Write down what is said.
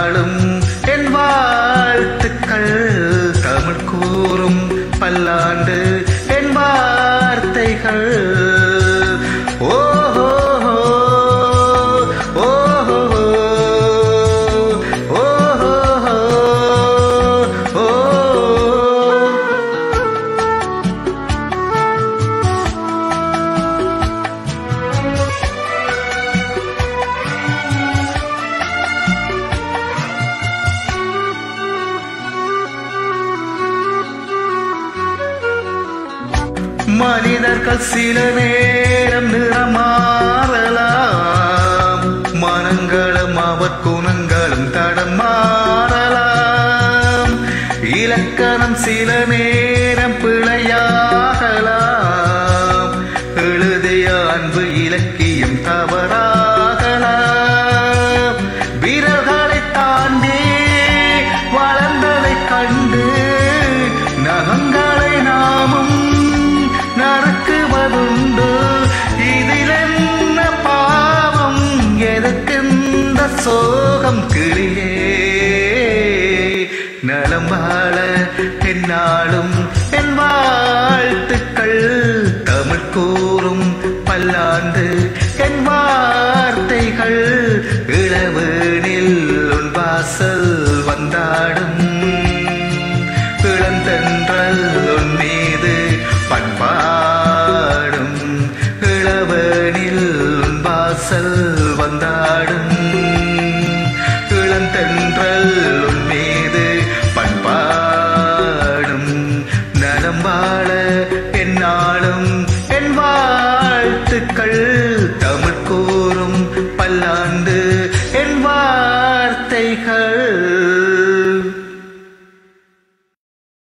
என்னாலும் என் வாழ்த்துக்கள் தமிழ் கூறும் பல்லாண்டு என் வார்த்தைகள் ஓஹோ ஓஹோ ஓஹோ ஓ மனிதர்கள் சில நேரம் நிறமாறலாம் மனங்களும் அவர் குணங்களும் தடம் மாறலாம் இலக்கணம் சில நேரம் பிழையாகலாம் எழுதிய அன்பு இலக்கியம் தவறாகலாம் வீரர்களை தாண்டி வளர்ந்ததைக் கண்டு நகங்களை நாமும் நடக்குவதுண்டு இதில் என்ன பாவம் எதற்கெந்த சோகம் கிளியே நலம் வாழ என்னாலும் என் வாழ்த்துக்கள் தமிழ் கூறும் பல்லாண்டு என் வார்த்தைகள் இளவேனில் உன் வாசல் வந்தாடும் இளந்தென்றல் உன் மீது பண்பாடும் இளவேனில் உன் வாசல் வந்தாடும் இளந்தென்றல் உன் மீது பண்பாடும் நலம் வாழ என்னாலும் என் வாழ்த்துக்கள் தமிழ் கூறும் பல்லாண்டு என் வார்த்தைகள்